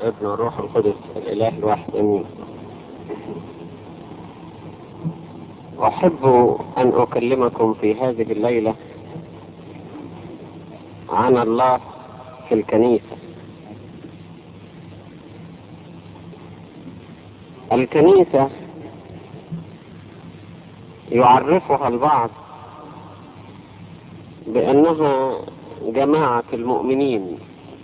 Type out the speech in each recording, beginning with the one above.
والابن والروح القدس الإله الواحد أمين أحب أن أكلمكم في هذه الليلة عن الله في الكنيسة الكنيسة يعرفها البعض بأنها جماعة المؤمنين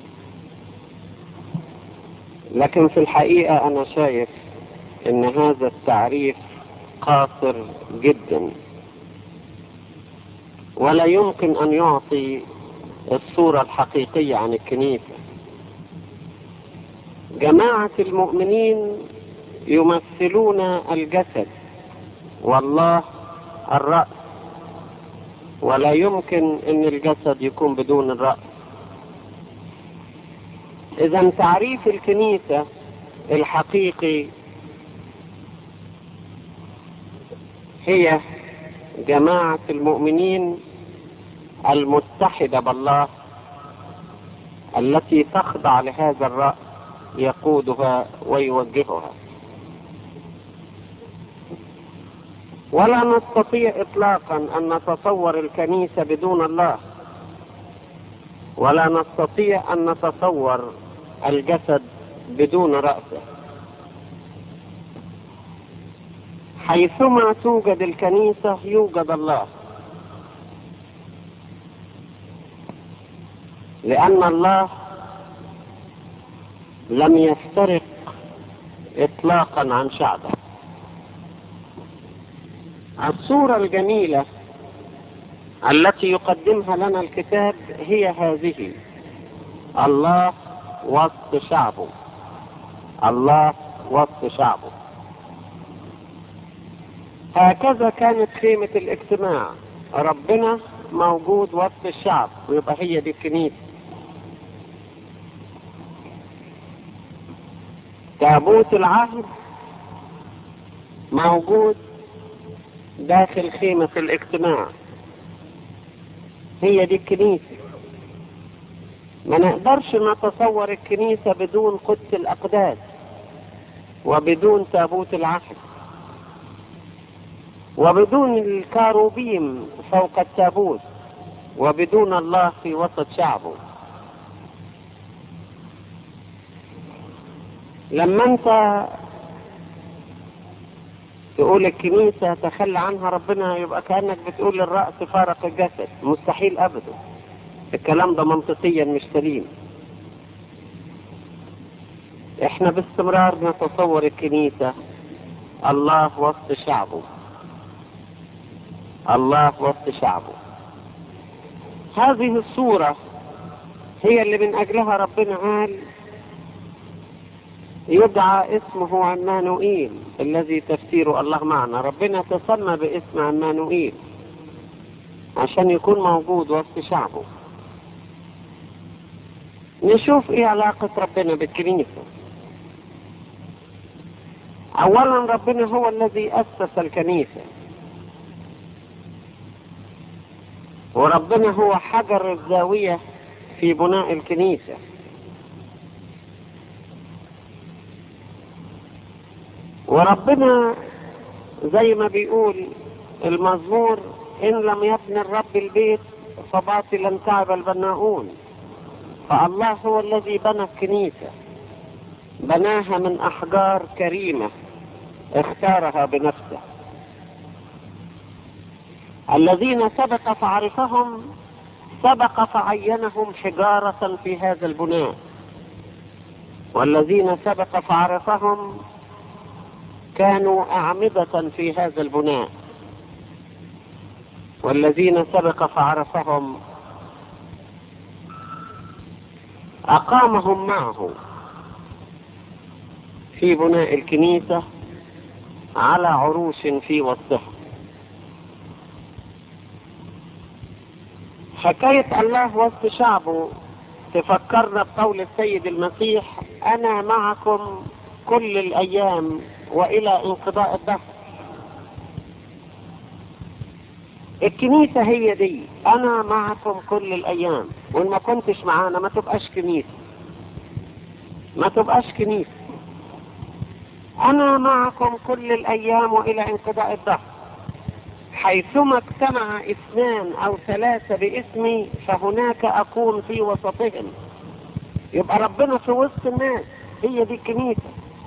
لكن في الحقيقة أنا شايف أن هذا التعريف قاصر جدا ولا يمكن أن يعطي الصورة الحقيقية عن الكنيسة جماعة المؤمنين يمثلون الجسد والله الرأس ولا يمكن أن الجسد يكون بدون الرأس إذا تعريف الكنيسة الحقيقي هي جماعة المؤمنين المتحدة بالله التي تخضع لهذا الرأس يقودها ويوجهها ولا نستطيع اطلاقا ان نتصور الكنيسة بدون الله ولا نستطيع ان نتصور الجسد بدون رأسه حيثما توجد الكنيسة يوجد الله لأن الله لم يفترق إطلاقا عن شعبه الصورة الجميلة التي يقدمها لنا الكتاب هي هذه الله وسط شعبه الله وسط شعبه هكذا كانت خيمة الاجتماع ربنا موجود وسط الشعب ويبقى هي دي الكنيسة تابوت العهد موجود داخل خيمة الاجتماع هي دي الكنيسة ما نقدرش نتصور الكنيسة بدون قدس الأقداس وبدون تابوت العهد وبدون الكاروبيم فوق التابوت وبدون الله في وسط شعبه لما انت تقول الكنيسة تخلى عنها ربنا يبقى كأنك بتقول الرأس فارق الجسد مستحيل أبدا الكلام ده منطقيا مش سليم احنا باستمرار نتصور الكنيسة الله وسط شعبه الله وسط شعبه هذه الصورة هي اللي من أجلها ربنا قال يدعى اسمه عمانوئيل الذي تفسيره الله معنا ربنا تسمى باسم عمانوئيل عشان يكون موجود وسط شعبه نشوف ايه علاقة ربنا بالكنيسة اولا ربنا هو الذي اسس الكنيسة وربنا هو حجر الزاوية في بناء الكنيسة وربنا زي ما بيقول المزمور إن لم يبني الرب البيت فباطلا تعب البناؤون فالله هو الذي بنى الكنيسة بناها من أحجار كريمة اختارها بنفسه الذين سبق فعرفهم سبق فعينهم حجارة في هذا البناء والذين سبق فعرفهم كانوا أعمدة في هذا البناء والذين سبق فعرفهم أقامهم معه في بناء الكنيسة على عروش في وسطها حكاية الله وسط شعبه تفكرنا بقول السيد المسيح أنا معكم كل الأيام وإلى انقضاء الدهر الكنيسة هي دي أنا معكم كل الأيام وإن ما كنتش معانا ما تبقاش كنيسة ما تبقاش كنيسة أنا معكم كل الأيام وإلى انقضاء الدهر حيثما اجتمع اثنان أو ثلاثة باسمي فهناك أكون في وسطهم يبقى ربنا في وسط الناس هي دي الكنيسة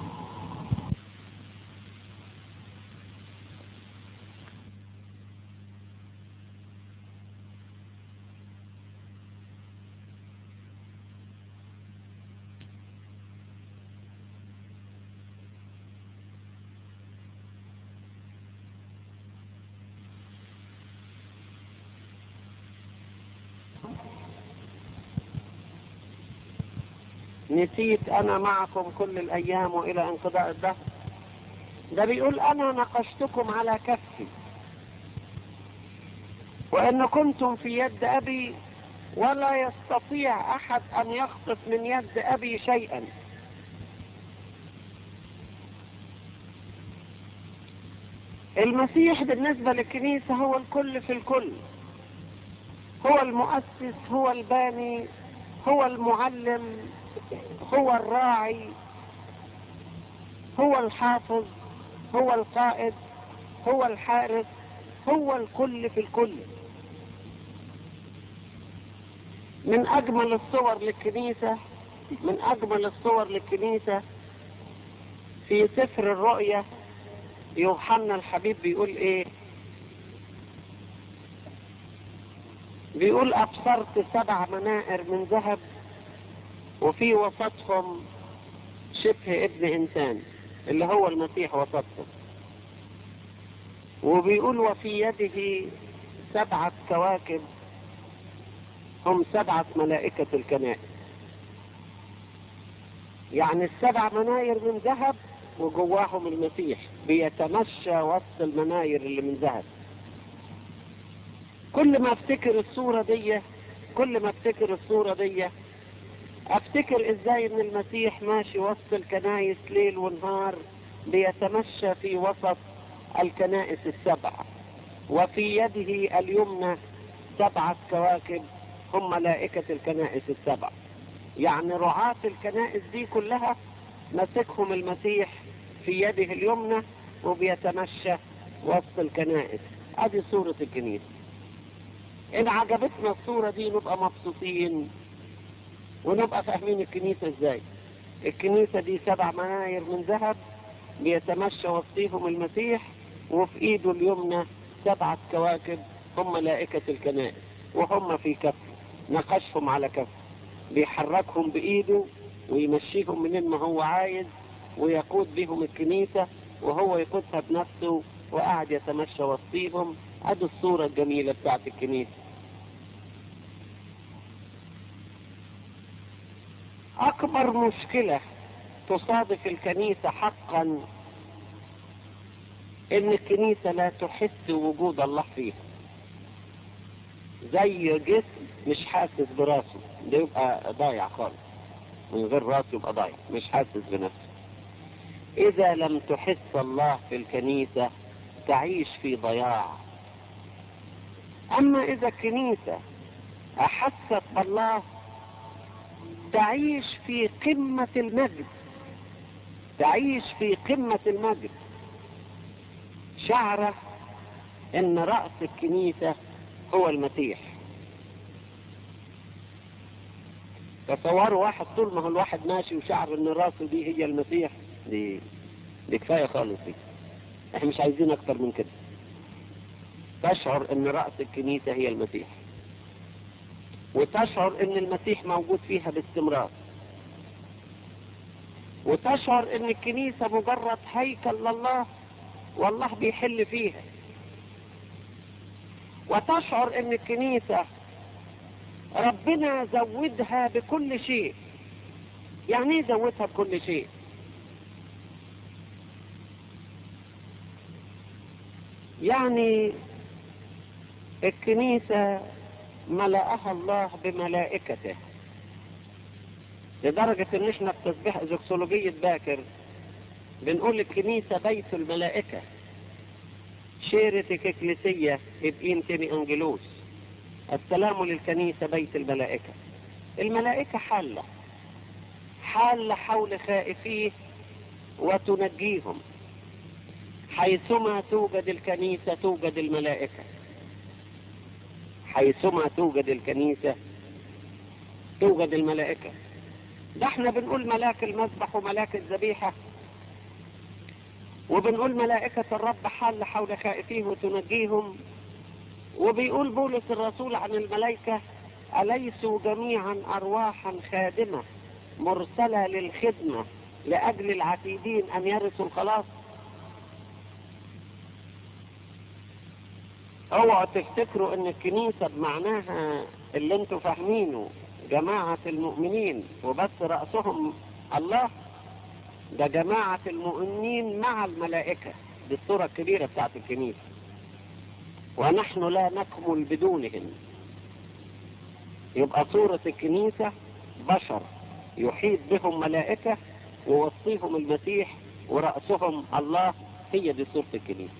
نسيت أنا معكم كل الأيام وإلى انقضاء الدهر ده بيقول أنا نقشتكم على كفي وإن كنتم في يد أبي ولا يستطيع أحد أن يخطف من يد أبي شيئا المسيح بالنسبة للكنيسة هو الكل في الكل هو المؤسس هو الباني هو المعلم هو الراعي هو الحافظ هو القائد هو الحارس هو الكل في الكل من أجمل الصور للكنيسة من أجمل الصور للكنيسة في سفر الرؤية يوحنا الحبيب بيقول إيه بيقول أبصرت سبع منائر من ذهب وفي وسطهم شبه ابن إنسان اللي هو المسيح وسطهم وبيقول وفي يده سبعة كواكب هم سبعة ملائكة الكنائس يعني السبع مناير من ذهب وجواهم المسيح بيتمشى وسط المناير اللي من ذهب كل ما افتكر الصورة دي كل ما افتكر الصورة دي افتكر ازاي ان المسيح ماشي وسط الكنايس ليل ونهار بيتمشى في وسط الكنائس السبع وفي يده اليمنى سبعة كواكب هم ملائكة الكنائس السبع يعني رعاة الكنائس دي كلها مسكهم المسيح في يده اليمنى وبيتمشى وسط الكنائس ادي صورة الكنيسة ان عجبتنا الصورة دي نبقى مبسوطين ونبقى فاهمين الكنيسة ازاي الكنيسة دي سبع مناير من ذهب بيتمشى وسطيهم المسيح وفي ايده اليمنى سبعة كواكب هم ملائكة الكنائس وهم في كف نقشهم على كف بيحركهم بإيده ويمشيهم منين ما هو عايز ويقود بهم الكنيسة وهو يقودها بنفسه وقاعد يتمشى وسطيهم ادي الصورة الجميلة بتاعت الكنيسة أكبر مشكلة تصادف الكنيسة حقا إن الكنيسة لا تحس وجود الله فيها زي جسم مش حاسس براسه ده يبقى ضايع خالص من غير راس يبقى ضايع مش حاسس بنفسه إذا لم تحس الله في الكنيسة تعيش في ضياع أما إذا الكنيسة أحست بالله تعيش في قمة المجد تعيش في قمة المجد شعره ان رأس الكنيسة هو المسيح تصوروا واحد طول ما هو الواحد ماشي وشعر ان راسه دي هي المسيح دي دي كفاية خالص دي احنا مش عايزين اكتر من كده تشعر ان رأس الكنيسة هي المسيح وتشعر ان المسيح موجود فيها باستمرار وتشعر ان الكنيسة مجرد هيكل لله والله بيحل فيها وتشعر ان الكنيسة ربنا زودها بكل شيء يعني ايه زودها بكل شيء يعني الكنيسة ملأها الله بملائكته لدرجة ان احنا في تسبيح زوكسولوجية باكر بنقول الكنيسة بيت الملائكة شيرتك اكليسية ابقين تاني انجلوس السلام للكنيسة بيت الملائكة الملائكة حالة حال حول خائفيه وتنجيهم حيثما توجد الكنيسة توجد الملائكة حيثما توجد الكنيسة توجد الملائكة ده احنا بنقول ملاك المذبح وملاك الذبيحة وبنقول ملائكة الرب حال حول خائفيه وتنجيهم وبيقول بولس الرسول عن الملائكة أليسوا جميعا أرواحا خادمة مرسلة للخدمة لأجل العتيدين أن يرثوا الخلاص اوعوا تفتكروا ان الكنيسة بمعناها اللي انتوا فاهمينه جماعة المؤمنين وبس رأسهم الله ده جماعة المؤمنين مع الملائكة دي الصورة الكبيرة بتاعت الكنيسة ونحن لا نكمل بدونهم يبقى صورة الكنيسة بشر يحيط بهم ملائكة ووصيهم المسيح ورأسهم الله هي دي صورة الكنيسة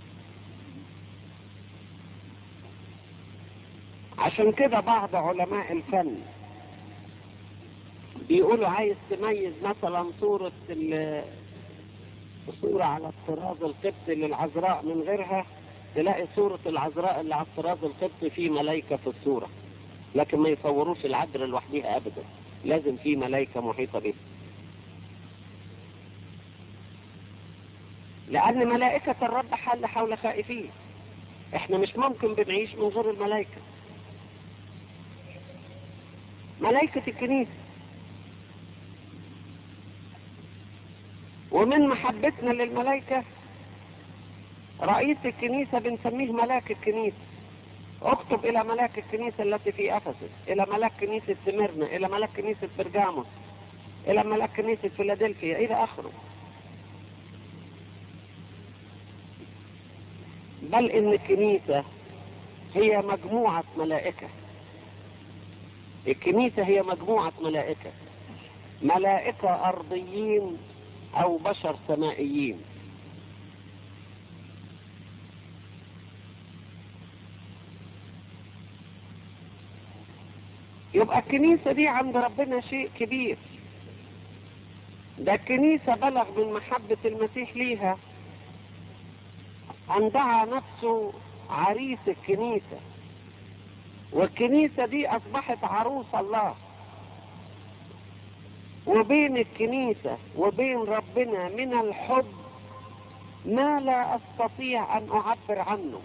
عشان كده بعض علماء الفن بيقولوا عايز تميز مثلا صورة صورة على الطراز القبطي للعذراء من غيرها تلاقي صورة العذراء اللي على الطراز القبطي في ملايكة في الصورة لكن ما يصوروش العذراء لوحدها ابدا لازم في ملايكة محيطة بها لأن ملائكة الرب حل حول خائفين احنا مش ممكن بنعيش من غير الملائكة ملائكة الكنيسة ومن محبتنا للملائكة رئيس الكنيسة بنسميه ملاك الكنيسة اكتب الى ملاك الكنيسة التي في افسس الى ملاك كنيسة سميرنا الى ملاك كنيسة برجاموس الى ملاك كنيسة فيلادلفيا الى اخره بل ان الكنيسة هي مجموعة ملائكة الكنيسة هي مجموعة ملائكة ملائكة أرضيين أو بشر سمائيين يبقى الكنيسة دي عند ربنا شيء كبير ده الكنيسة بلغ من محبة المسيح ليها أن دعا نفسه عريس الكنيسة والكنيسة دي أصبحت عروس الله وبين الكنيسة وبين ربنا من الحب ما لا أستطيع أن أعبر عنه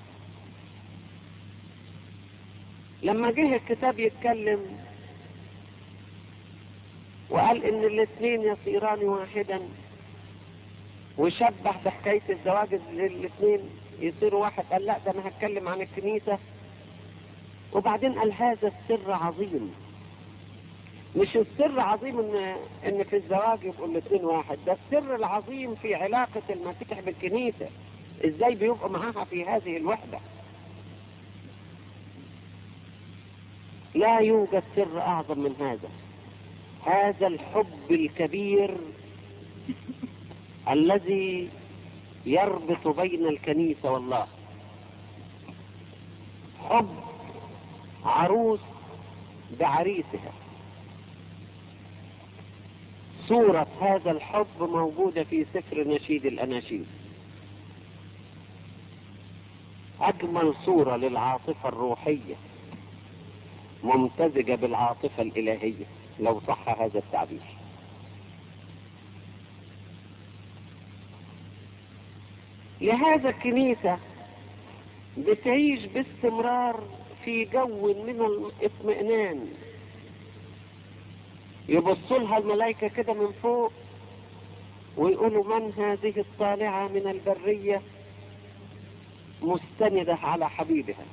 لما جه الكتاب يتكلم وقال ان الاثنين يصيران واحدا وشبه بحكاية الزواج للاثنين يصيروا واحد قال لا ده انا هتكلم عن الكنيسة وبعدين قال هذا السر عظيم مش السر عظيم ان ان في الزواج يبقوا الاثنين واحد ده السر العظيم في علاقة المسيح بالكنيسة ازاي بيبقوا معاها في هذه الوحدة لا يوجد سر اعظم من هذا هذا الحب الكبير الذي يربط بين الكنيسة والله حب عروس بعريسها صورة هذا الحب موجودة في سفر نشيد الأناشيد أجمل صورة للعاطفة الروحية ممتزجة بالعاطفة الإلهية لو صح هذا التعبير لهذا الكنيسة بتعيش باستمرار في جو من الاطمئنان يبصوا لها الملائكة كده من فوق ويقولوا من هذه الطالعة من البرية مستندة على حبيبها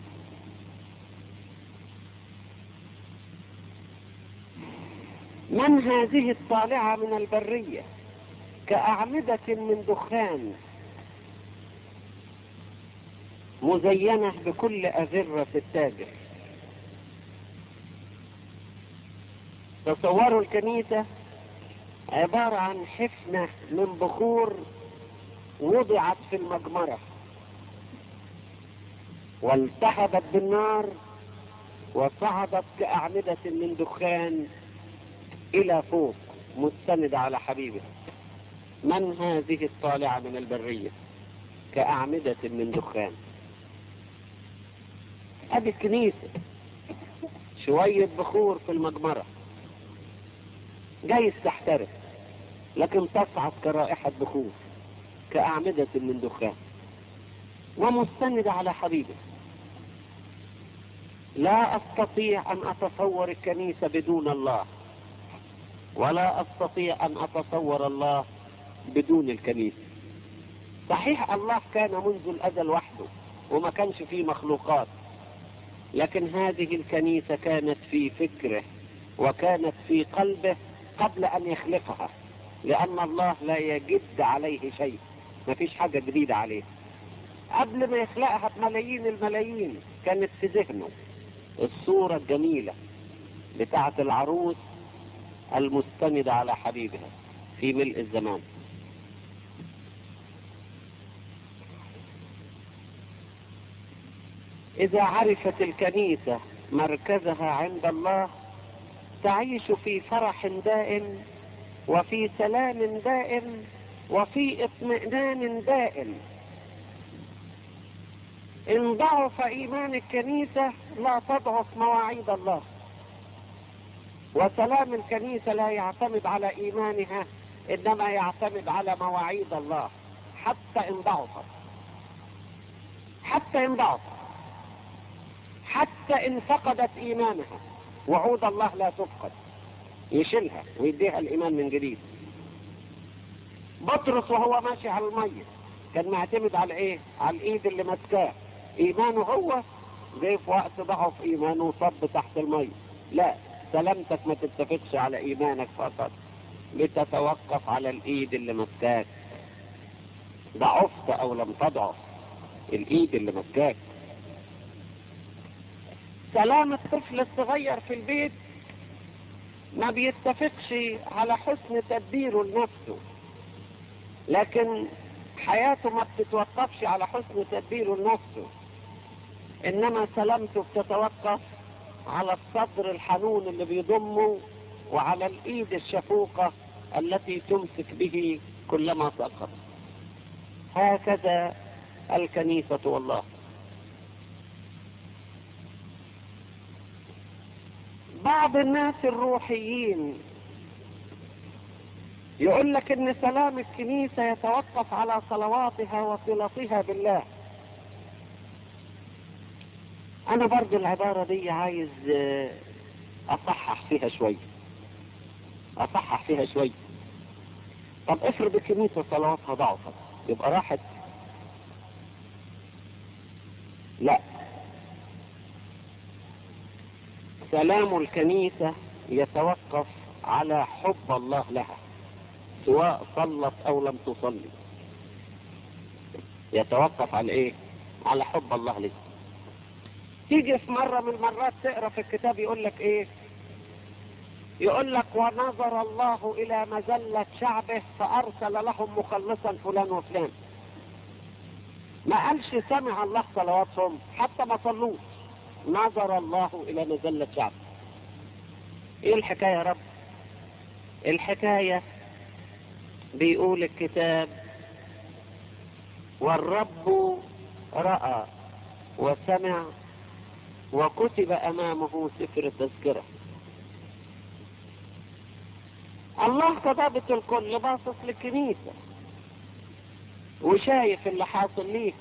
من هذه الطالعة من البرية كأعمدة من دخان مزينة بكل أذرة التاجر تصوروا الكنيسة عبارة عن حفنة من بخور وضعت في المجمرة والتهبت بالنار وصعدت كأعمدة من دخان إلى فوق مستندة على حبيبه من هذه الطالعة من البرية كأعمدة من دخان هذه الكنيسة شوية بخور في المجمرة جايز تحترق لكن تصعد كرائحة بخور كأعمدة من دخان ومستندة على حبيبه لا أستطيع أن أتصور الكنيسة بدون الله ولا أستطيع أن أتصور الله بدون الكنيسة صحيح الله كان منذ الأزل وحده وما كانش فيه مخلوقات لكن هذه الكنيسة كانت في فكره وكانت في قلبه قبل أن يخلقها لأن الله لا يجد عليه شيء ما فيش حاجة جديدة عليه قبل ما يخلقها بملايين الملايين كانت في ذهنه الصورة الجميلة بتاعة العروس المستندة على حبيبها في ملء الزمان إذا عرفت الكنيسة مركزها عند الله تعيش في فرح دائم وفي سلام دائم وفي اطمئنان دائم إن ضعف إيمان الكنيسة لا تضعف مواعيد الله وسلام الكنيسة لا يعتمد على إيمانها إنما يعتمد على مواعيد الله حتى إن ضعفت حتى إن ضعفت حتى إن فقدت إيمانها وعود الله لا تفقد يشيلها ويديها الإيمان من جديد بطرس وهو ماشي على المية كان معتمد على ايه على الايد اللي ماسكاه ايمانه هو جاي في وقت ضعف ايمانه وصب تحت المية لا سلامتك ما تتفقش على ايمانك فقط لتتوقف على الايد اللي ماسكاك ضعفت او لم تضعف الايد اللي ماسكاك سلام الطفل الصغير في البيت ما بيتفقش على حسن تدبيره لنفسه لكن حياته ما بتتوقفش على حسن تدبيره لنفسه انما سلامته بتتوقف على الصدر الحنون اللي بيضمه وعلى الايد الشفوقة التي تمسك به كلما سقط هكذا الكنيسة والله بعض الناس الروحيين يقول لك ان سلام الكنيسة يتوقف على صلواتها وصلتها بالله انا برضو العبارة دي عايز اصحح فيها شوية اصحح فيها شوية طب افرض الكنيسة صلواتها ضعفت يبقى راحت لا سلام الكنيسة يتوقف على حب الله لها سواء صلت او لم تصلي يتوقف على ايه على حب الله لها تيجي في مرة من المرات تقرا في الكتاب يقول لك ايه يقول لك ونظر الله الى مزلة شعبه فارسل لهم مخلصا فلان وفلان ما قالش سمع الله صلواتهم حتى ما صلوش نظر الله الى مزلة شعبه ايه الحكاية يا رب الحكاية بيقول الكتاب والرب رأى وسمع وكتب أمامه سفر التذكرة الله كتابة الكل باصص للكنيسة وشايف اللي حاصل ليه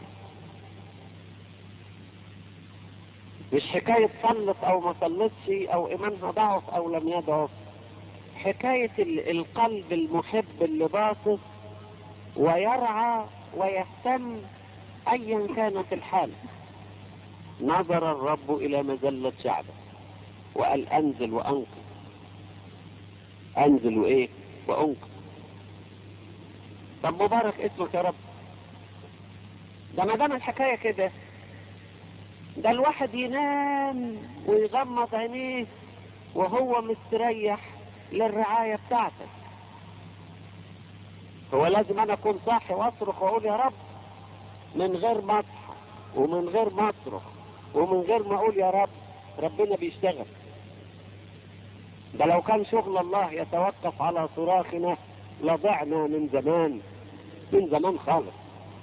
مش حكاية صلت أو ما صلتش أو إيمانها ضعف أو لم يضعف حكاية القلب المحب اللي باصص ويرعى ويهتم أيا كانت الحالة نظر الرب إلى مزلة شعبه وقال أنزل وأنقذ أنزل وإيه وأنقذ طب مبارك اسمك يا رب ده ما دام الحكاية كده ده الواحد ينام ويغمض عينيه وهو مستريح للرعاية بتاعتك هو لازم انا اكون صاحي واصرخ واقول يا رب من غير ما اصحى ومن غير ما اصرخ ومن غير ما اقول يا رب ربنا بيشتغل ده لو كان شغل الله يتوقف على صراخنا لضعنا من زمان من زمان خالص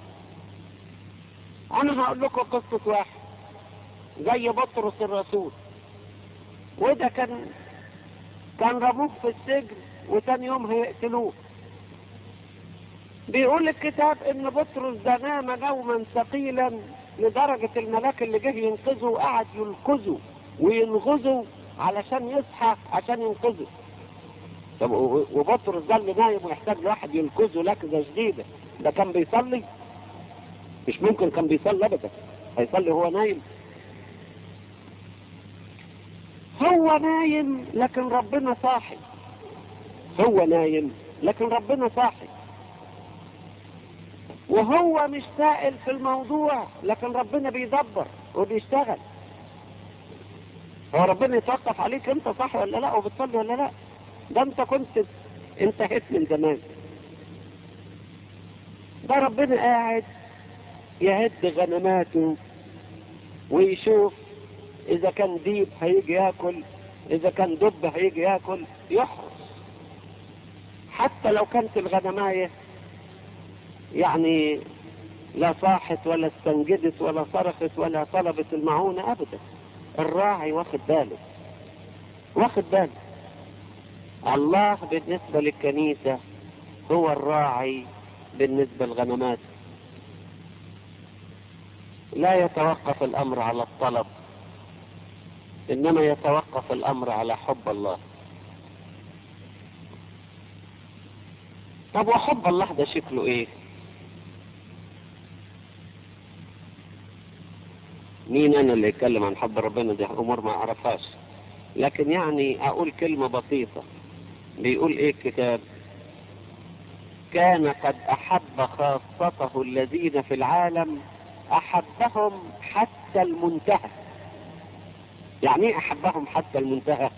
انا هقول لكم قصة واحد زي بطرس الرسول وده كان كان رموه في السجن وتاني يوم هيقتلوه بيقول الكتاب ان بطرس ده نام نوما ثقيلا لدرجة الملاك اللي جه ينقذه وقعد ينقذه وينغزه علشان يصحى عشان ينقذه طب وبطرس ده اللي نايم ويحتاج لواحد ينقذه لكزة شديدة ده كان بيصلي مش ممكن كان بيصلي ابدا هيصلي هو نايم هو نايم لكن ربنا صاحي هو نايم لكن ربنا صاحي وهو مش سائل في الموضوع لكن ربنا بيدبر وبيشتغل هو ربنا يتوقف عليك انت صح ولا لا وبتصلي ولا لا ده انت كنت انتهيت من زمان ده ربنا قاعد يهد غنماته ويشوف اذا كان ديب هيجي ياكل اذا كان دب هيجي ياكل يحرس حتى لو كانت الغنمايه يعني لا صاحت ولا استنجدت ولا صرخت ولا طلبت المعونة أبدا الراعي واخد باله واخد باله الله بالنسبة للكنيسة هو الراعي بالنسبة للغنمات لا يتوقف الأمر على الطلب إنما يتوقف الأمر على حب الله طب وحب الله ده شكله ايه مين انا اللي اتكلم عن حب ربنا دي امور ما اعرفهاش لكن يعني اقول كلمة بسيطة بيقول ايه الكتاب كان قد احب خاصته الذين في العالم احبهم حتى المنتهى يعني ايه احبهم حتى المنتهى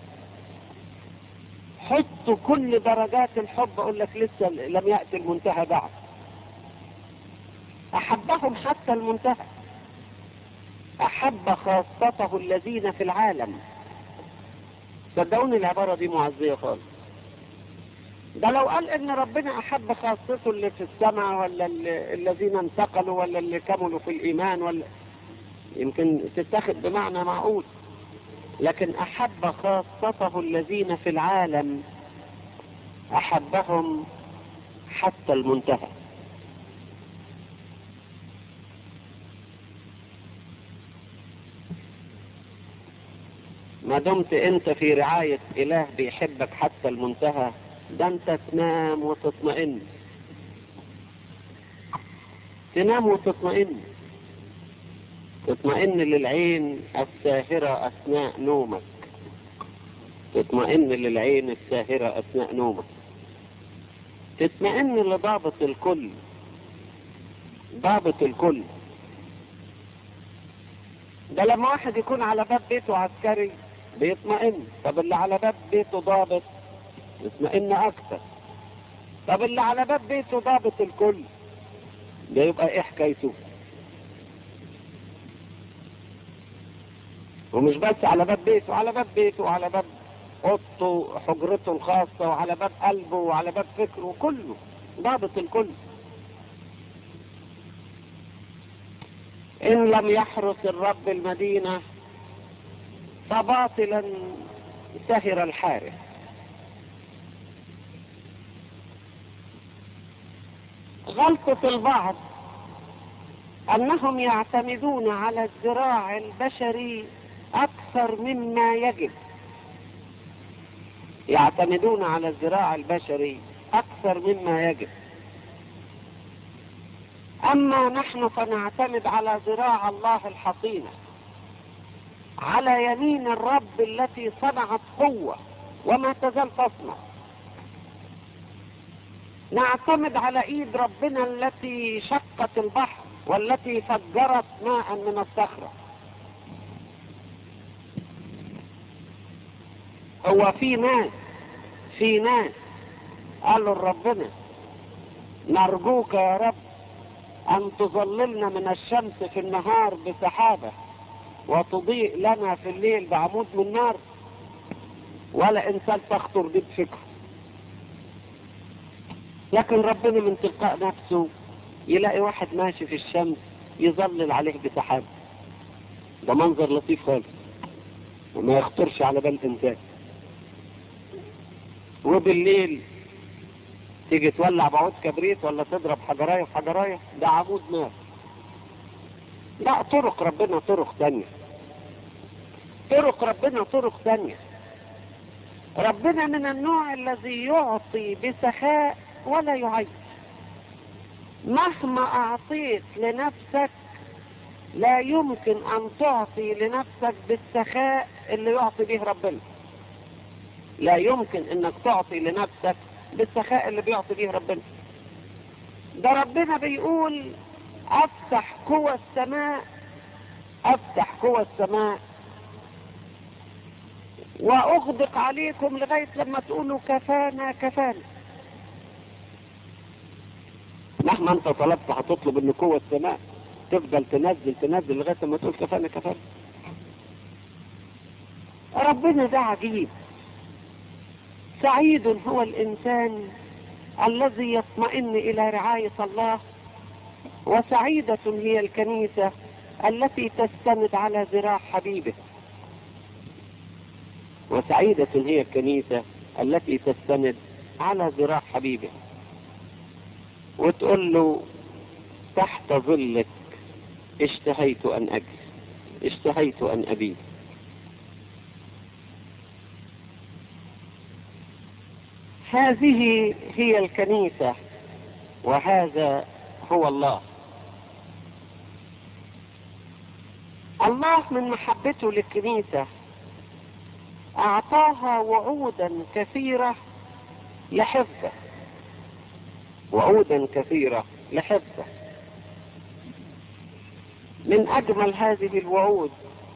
حطوا كل درجات الحب اقول لك لسه لم يأتي المنتهى بعد احبهم حتى المنتهى احب خاصته الذين في العالم صدقوني العبارة دي معزية خالص ده لو قال ان ربنا احب خاصته اللي في السماء ولا الذين انتقلوا ولا اللي كملوا في الايمان ولا يمكن تتخذ بمعنى معقول لكن احب خاصته الذين في العالم احبهم حتى المنتهى ما دمت انت في رعاية اله بيحبك حتى المنتهى ده انت تنام وتطمئن تنام وتطمئن تطمئن للعين الساهرة اثناء نومك تطمئن للعين الساهرة اثناء نومك تطمئن لضابط الكل ضابط الكل ده لما واحد يكون على باب بيته عسكري بيطمئن طب اللي على باب بيته ضابط يطمئن اكتر طب اللي على باب بيته ضابط الكل ده يبقى ايه حكايته ومش بس على باب بيته على باب بيته وعلى باب اوضته حجرته الخاصة وعلى باب قلبه وعلى باب فكره كله ضابط الكل إن لم يحرس الرب المدينة فباطلا سهر الحارس غلطة البعض أنهم يعتمدون على الذراع البشري أكثر مما يجب يعتمدون على الذراع البشري أكثر مما يجب أما نحن فنعتمد على ذراع الله الحصينة على يمين الرب التي صنعت قوة وما تزال تصنع نعتمد على ايد ربنا التي شقت البحر والتي فجرت ماء من الصخرة هو في ناس في ناس قالوا لربنا نرجوك يا رب أن تظللنا من الشمس في النهار بسحابة وتضيء لنا في الليل بعمود من نار ولا انسان تخطر دي بفكره لكن ربنا من تلقاء نفسه يلاقي واحد ماشي في الشمس يظلل عليه بسحاب ده منظر لطيف خالص وما يخطرش على بال انسان وبالليل تيجي تولع بعود كبريت ولا تضرب حجرايه في حجرايه ده عمود نار لا طرق ربنا طرق تانية طرق ربنا طرق تانية ربنا من النوع الذي يعطي بسخاء ولا يعيش مهما اعطيت لنفسك لا يمكن ان تعطي لنفسك بالسخاء اللي يعطي به ربنا لا يمكن انك تعطي لنفسك بالسخاء اللي بيعطي به ربنا ده ربنا بيقول افتح قوى السماء افتح قوى السماء واغدق عليكم لغاية لما تقولوا كفانا كفانا مهما انت طلبت هتطلب ان قوة السماء تفضل تنزل تنزل لغاية لما تقول كفانا كفانا ربنا ده عجيب سعيد هو الإنسان الذي يطمئن إلى رعاية الله وسعيدة هي الكنيسة التي تستند على ذراع حبيبه وسعيدة هي الكنيسة التي تستند على ذراع حبيبه وتقول له تحت ظلك اشتهيت أن أجلس اشتهيت أن أبيت هذه هي الكنيسة وهذا هو الله الله من محبته للكنيسة أعطاها وعودا كثيرة لحفظه وعودا كثيرة لحفظه من أجمل هذه الوعود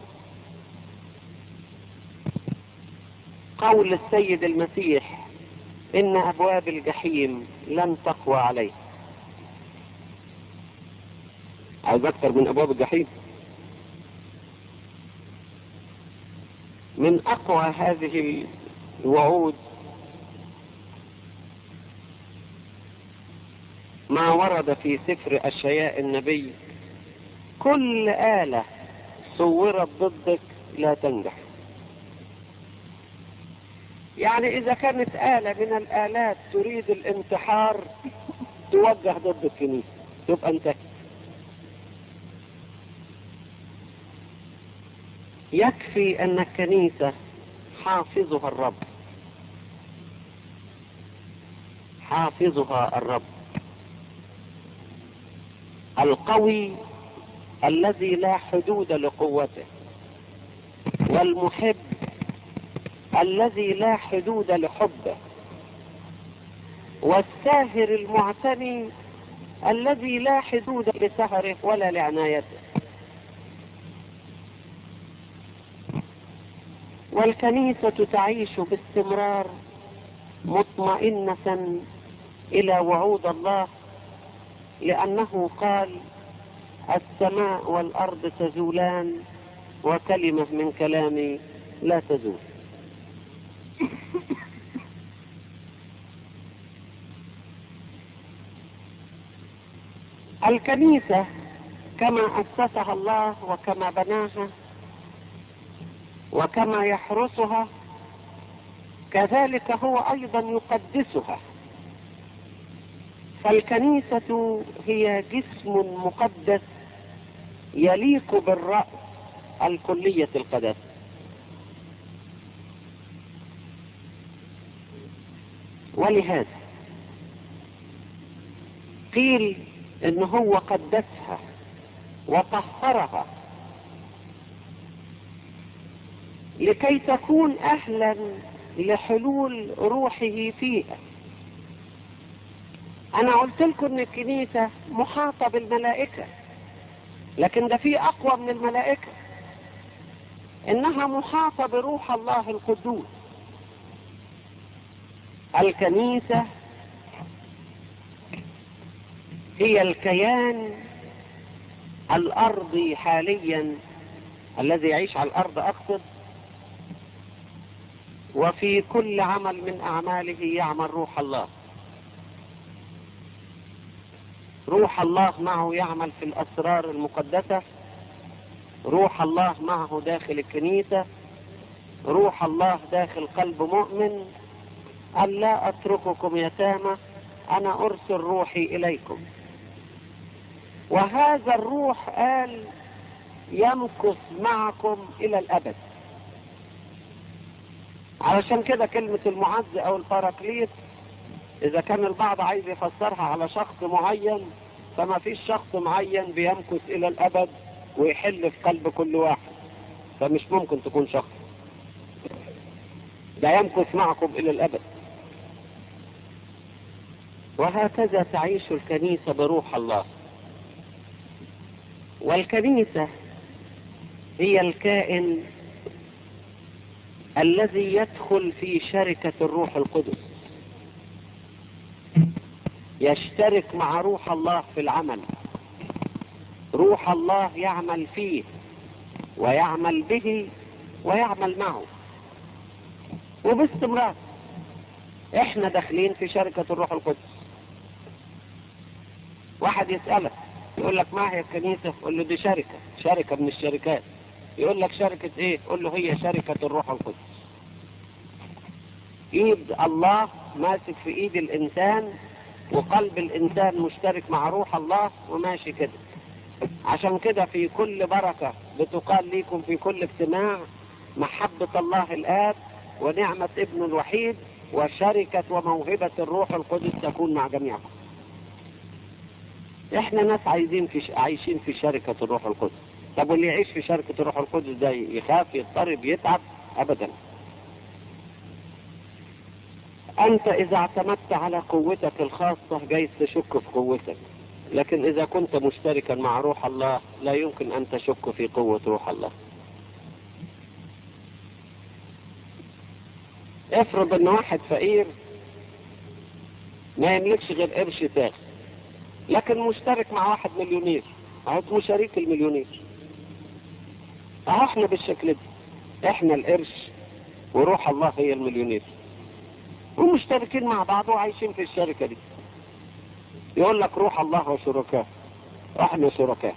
قول السيد المسيح إن أبواب الجحيم لن تقوى عليه عايز أكثر من أبواب الجحيم من أقوى هذه الوعود ما ورد في سفر أشياء النبي كل آلة صورت ضدك لا تنجح يعني إذا كانت آلة من الآلات تريد الانتحار توجه ضد الكنيسة تبقى انتهت يكفي أن الكنيسة حافظها الرب حافظها الرب القوي الذي لا حدود لقوته والمحب الذي لا حدود لحبه والساهر المعتني الذي لا حدود لسهره ولا لعنايته والكنيسة تعيش باستمرار مطمئنة إلى وعود الله لأنه قال السماء والأرض تزولان وكلمة من كلامي لا تزول الكنيسة كما أسسها الله وكما بناها وكما يحرسها كذلك هو أيضا يقدسها فالكنيسة هي جسم مقدس يليق بالرأس الكلية القدس ولهذا قيل ان هو قدسها وطهرها لكي تكون اهلا لحلول روحه فيها انا قلت لكم ان الكنيسة محاطة بالملائكة لكن ده في اقوى من الملائكة انها محاطة بروح الله القدوس الكنيسة هي الكيان الارضي حاليا الذي يعيش على الارض اقصد وفي كل عمل من أعماله يعمل روح الله روح الله معه يعمل في الأسرار المقدسة روح الله معه داخل الكنيسة روح الله داخل قلب مؤمن أن لا أترككم يتامى أنا أرسل روحي إليكم وهذا الروح قال يمكث معكم إلى الأبد علشان كده كلمة المعز أو الباراكليت إذا كان البعض عايز يفسرها على شخص معين فما فيش شخص معين بيمكث إلى الأبد ويحل في قلب كل واحد فمش ممكن تكون شخص ده يمكث معكم إلى الأبد وهكذا تعيش الكنيسة بروح الله والكنيسة هي الكائن الذي يدخل في شركة الروح القدس يشترك مع روح الله في العمل روح الله يعمل فيه ويعمل به ويعمل معه وباستمرار احنا داخلين في شركة الروح القدس واحد يسألك يقول لك ما هي الكنيسة قول له دي شركة شركة من الشركات يقول لك شركة ايه قول له هي شركة الروح القدس ايد الله ماسك في ايد الانسان وقلب الانسان مشترك مع روح الله وماشي كده عشان كده في كل بركة بتقال ليكم في كل اجتماع محبة الله الآب ونعمة ابن الوحيد وشركة وموهبة الروح القدس تكون مع جميعكم احنا ناس عايزين في عايشين في شركة الروح القدس طب واللي يعيش في شركة الروح القدس ده يخاف يضطرب يتعب ابدا انت اذا اعتمدت على قوتك الخاصة جايز تشك في قوتك لكن اذا كنت مشتركا مع روح الله لا يمكن ان تشك في قوة روح الله افرض ان واحد فقير ما يملكش غير قرش تاخ لكن مشترك مع واحد مليونير اهو شريك المليونير اهو احنا بالشكل ده احنا القرش وروح الله هي المليونير ومشتركين مع بعض وعايشين في الشركة دي يقول لك روح الله وشركاء احنا شركاء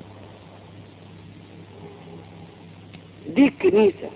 دي الكنيسة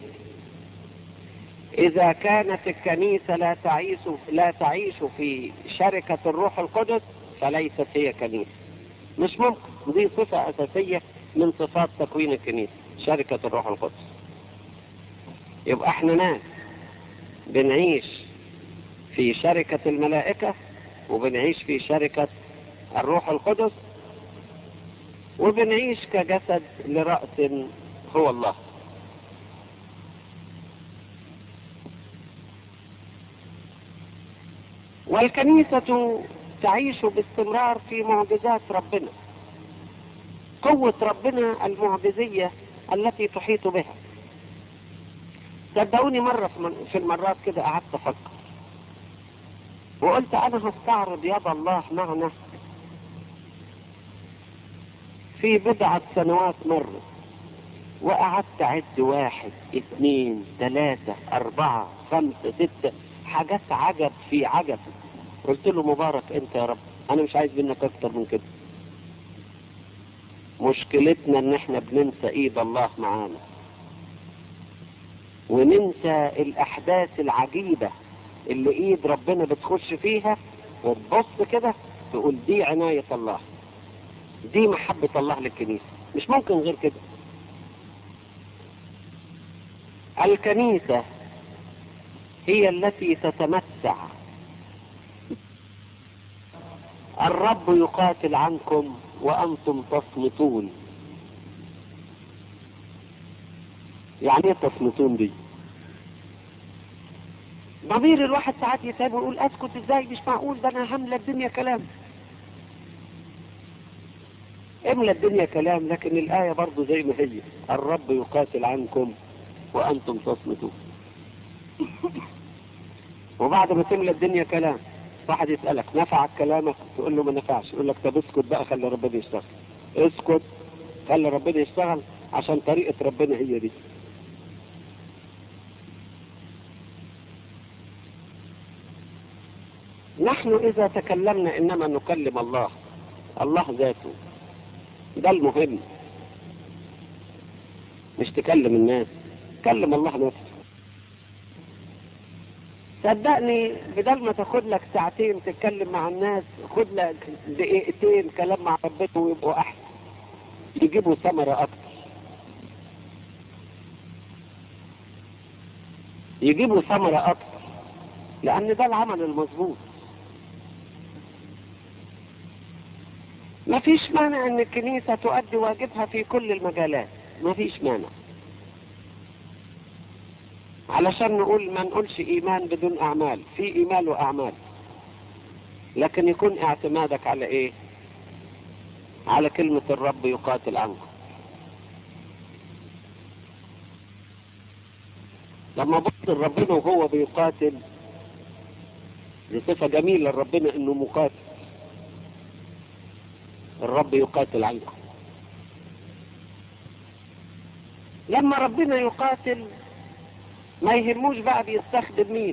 إذا كانت الكنيسة لا تعيش لا تعيش في شركة الروح القدس فليست هي كنيسة مش ممكن دي صفة أساسية من صفات تكوين الكنيسة شركة الروح القدس يبقى احنا ناس بنعيش في شركة الملائكة وبنعيش في شركة الروح القدس وبنعيش كجسد لرأس هو الله والكنيسة تعيش باستمرار في معجزات ربنا قوة ربنا المعجزية التي تحيط بها صدقوني مرة في المرات كده قعدت أفكر وقلت أنا هستعرض يد الله معنا في بضعة سنوات مرة وقعدت أعد واحد اثنين ثلاثة أربعة خمسة ستة حاجات عجب في عجب قلت له مبارك انت يا رب انا مش عايز منك اكتر من كده مشكلتنا ان احنا بننسى ايد الله معانا وننسى الاحداث العجيبة اللي ايد ربنا بتخش فيها وتبص كده تقول دي عناية الله دي محبة الله للكنيسة مش ممكن غير كده الكنيسة هي التي تتمتع الرب يقاتل عنكم وأنتم تصمتون يعني ايه تصمتون دي ضمير الواحد ساعات يتعب ويقول اسكت ازاي مش معقول ده انا هملى الدنيا كلام املى الدنيا كلام لكن الآية برضو زي ما هي الرب يقاتل عنكم وأنتم تصمتون وبعد ما تملى الدنيا كلام واحد يسألك نفعك كلامك تقول له ما نفعش يقول لك طب اسكت بقى خلي ربنا يشتغل اسكت خلي ربنا يشتغل عشان طريقة ربنا هي دي نحن إذا تكلمنا إنما نكلم الله الله ذاته ده المهم مش تكلم الناس كلم الله نفسه صدقني بدل ما تاخد لك ساعتين تتكلم مع الناس خد لك دقيقتين كلام مع ربنا ويبقوا احسن يجيبوا ثمرة اكتر يجيبوا ثمرة اكتر لان ده العمل المظبوط ما فيش مانع ان الكنيسة تؤدي واجبها في كل المجالات ما فيش مانع علشان نقول ما نقولش ايمان بدون اعمال في ايمان واعمال لكن يكون اعتمادك على ايه على كلمة الرب يقاتل عنكم لما بص ربنا وهو بيقاتل دي صفة جميلة لربنا انه مقاتل الرب يقاتل عنكم لما ربنا يقاتل ما يهموش بقى بيستخدم مين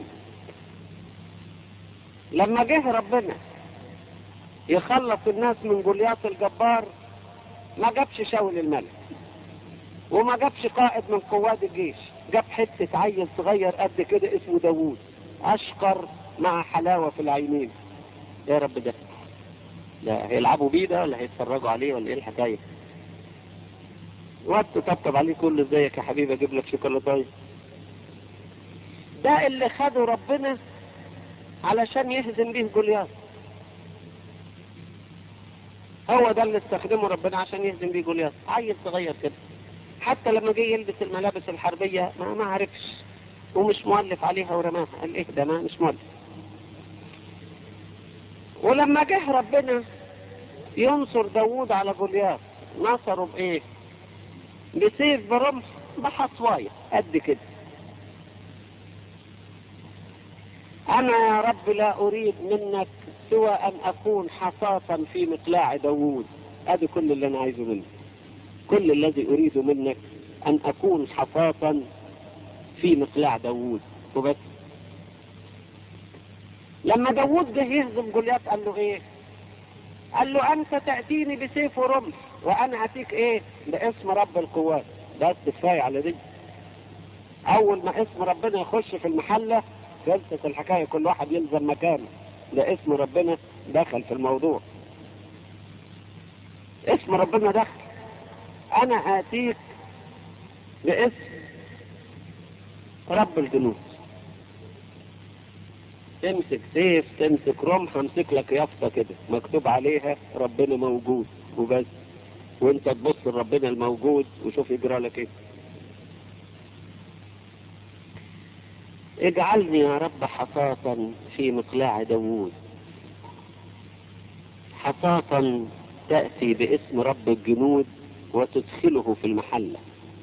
لما جه ربنا يخلص الناس من جولياط الجبار ما جابش شاول الملك وما جابش قائد من قواد الجيش جاب حتة عيل صغير قد كده اسمه داوود اشقر مع حلاوة في العينين يا رب ده لا هيلعبوا بيه ده ولا هيتفرجوا عليه ولا ايه الحكاية وقت تطبطب عليه كله ازيك يا حبيبي اجيب لك شوكولاتايه ده اللي خده ربنا علشان يهزم بيه جولياث هو ده اللي استخدمه ربنا عشان يهزم بيه جولياث عيل صغير كده حتى لما جه يلبس الملابس الحربية ما ما عرفش ومش مؤلف عليها ورماها قال ايه ده ما مش مؤلف ولما جه ربنا ينصر داوود على جولياث نصره بايه بسيف برمح بحصوايه قد كده أنا يا رب لا أريد منك سوى أن أكون حصاة في مقلاع داوود هذا كل اللي أنا عايزه منك كل الذي أريده منك أن أكون حصاة في مقلاع داوود وبس لما داوود جه يهزم جوليات قال له إيه قال له أنت تأتيني بسيف ورمح وأنا أتيك إيه باسم رب القوات بس كفاية على دي أول ما اسم ربنا يخش في المحلة خلصت الحكاية كل واحد يلزم مكانه ده اسم ربنا دخل في الموضوع اسم ربنا دخل انا اتيك باسم رب الجنود تمسك سيف تمسك رمح امسك لك يافطة كده مكتوب عليها ربنا موجود وبس وانت تبص لربنا الموجود وشوف يجرى لك ايه اجعلني يا رب حصاة في مقلاع داوود حصاة تأتي باسم رب الجنود وتدخله في المحلة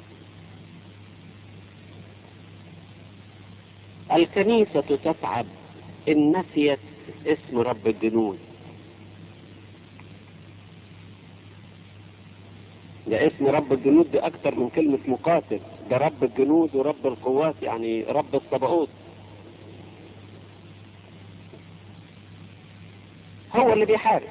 الكنيسة تتعب إن نسيت اسم رب الجنود ده اسم رب الجنود ده أكتر من كلمة مقاتل ده رب الجنود ورب القوات يعني رب الصباؤوت هو اللي بيحارب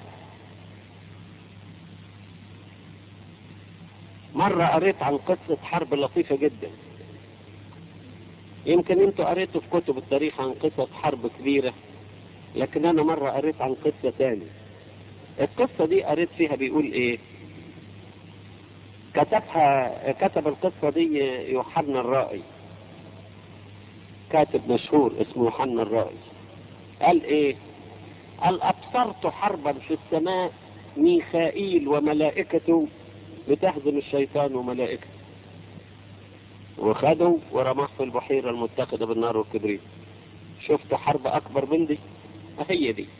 مرة قريت عن قصة حرب لطيفة جدا يمكن انتوا قريتوا في كتب التاريخ عن قصة حرب كبيرة لكن انا مرة قريت عن قصة تاني القصة دي قريت فيها بيقول ايه كتبها كتب القصة دي يوحنا الرائي كاتب مشهور اسمه يوحنا الرائي قال ايه قال ابصرت حربا في السماء ميخائيل وملائكته بتهزم الشيطان وملائكته وخدوا ورماه في البحيرة المتخذة بالنار والكبريت شفت حرب اكبر من دي هي دي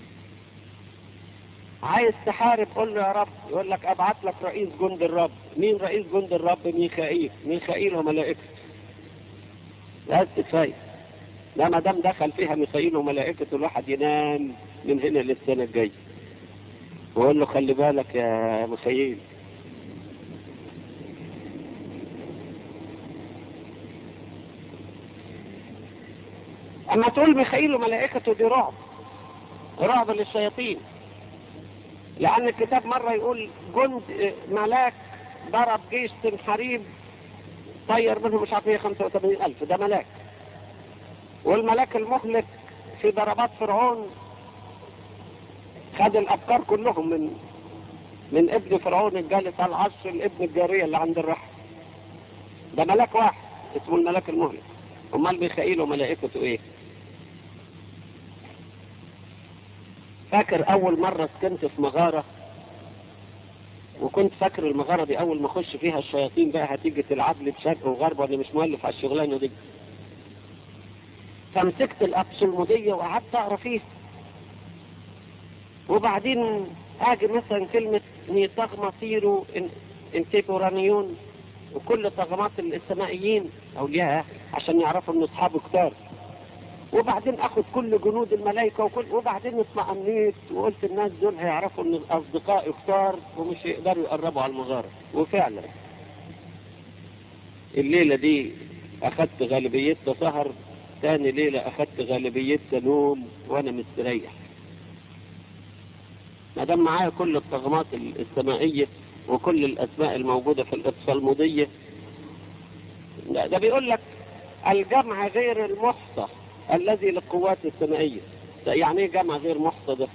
عايز تحارب قول له يا رب يقول لك ابعت لك رئيس جند الرب مين رئيس جند الرب ميخائيل ميخائيل وملائكته بس كفايه لا ما دام دخل فيها ميخائيل وملائكته الواحد ينام من هنا للسنه الجايه ويقول له خلي بالك يا ميخائيل اما تقول ميخائيل وملائكته دي رعب رعب للشياطين لأن الكتاب مرة يقول جند ملاك ضرب جيش سنحريب طير منهم مش عارف ايه 85 ألف ده ملاك والملاك المهلك في ضربات فرعون خد الأبكار كلهم من من ابن فرعون الجالس على العرش الابن الجارية اللي عند الرحم ده ملاك واحد اسمه الملاك المهلك امال ميخائيل وملائكته ايه فاكر اول مرة سكنت في مغارة وكنت فاكر المغارة دي اول ما اخش فيها الشياطين بقى هتيجي تلعب لي بشرق وغرب وانا مش مؤلف على الشغلانة دي فمسكت الابسولمودية وقعدت اقرا فيها وبعدين اجي مثلا كلمة نيطغما سيرو انتيبورانيون وكل طغمات السمائيين اولياء عشان يعرفوا ان اصحابه كتار وبعدين اخد كل جنود الملائكة وكل وبعدين اطمأنيت وقلت الناس دول هيعرفوا ان اصدقائي كتار ومش يقدروا يقربوا على المغارة وفعلا الليلة دي اخدت غالبيتها سهر تاني ليلة اخدت غالبيتها نوم وانا مستريح ما دام معايا كل الطغمات السمائية وكل الاسماء الموجودة في الاتصالمودية ده, ده بيقول لك الجمع غير المحصى الذي للقوات السمائية يعني ايه جمع غير محصى ده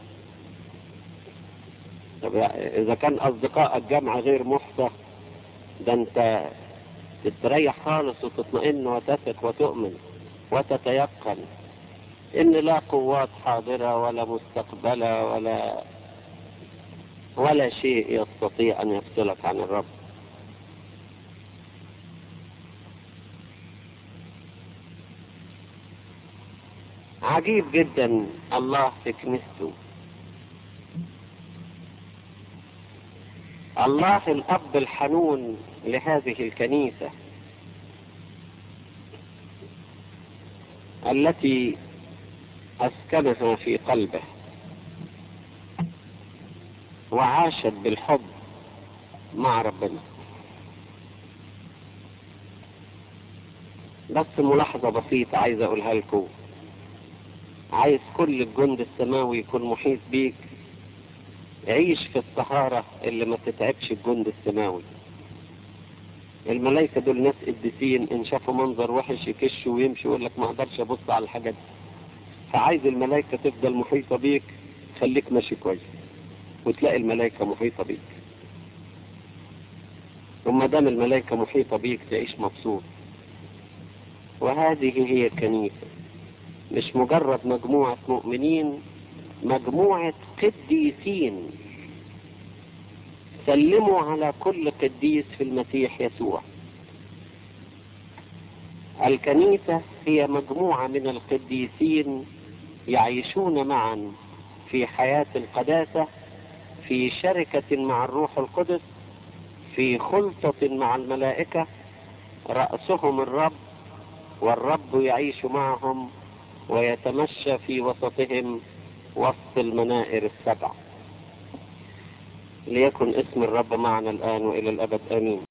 طب اذا كان اصدقائك جمع غير محصى ده انت تستريح خالص وتطمئن وتثق وتؤمن وتتيقن ان لا قوات حاضرة ولا مستقبلة ولا ولا شيء يستطيع ان يفصلك عن الرب عجيب جدا الله في كنيسته الله الاب الحنون لهذه الكنيسة التي اسكنها في قلبه وعاشت بالحب مع ربنا بس ملاحظة بسيطة عايز اقولها لكم عايز كل الجند السماوي يكون محيط بيك عيش في الطهارة اللي ما تتعبش الجند السماوي الملائكة دول ناس قديسين ان شافوا منظر وحش يكشوا ويمشوا يقول لك ما اقدرش ابص على الحاجات دي فعايز الملائكة تفضل محيطة بيك خليك ماشي كويس وتلاقي الملائكة محيطة بيك وما دام الملائكة محيطة بيك تعيش مبسوط وهذه هي الكنيسة مش مجرد مجموعة مؤمنين مجموعة قديسين سلموا على كل قديس في المسيح يسوع الكنيسة هي مجموعة من القديسين يعيشون معا في حياة القداسة في شركة مع الروح القدس في خلطة مع الملائكة رأسهم الرب والرب يعيش معهم ويتمشى في وسطهم وسط المنائر السبع ليكن اسم الرب معنا الآن وإلى الأبد آمين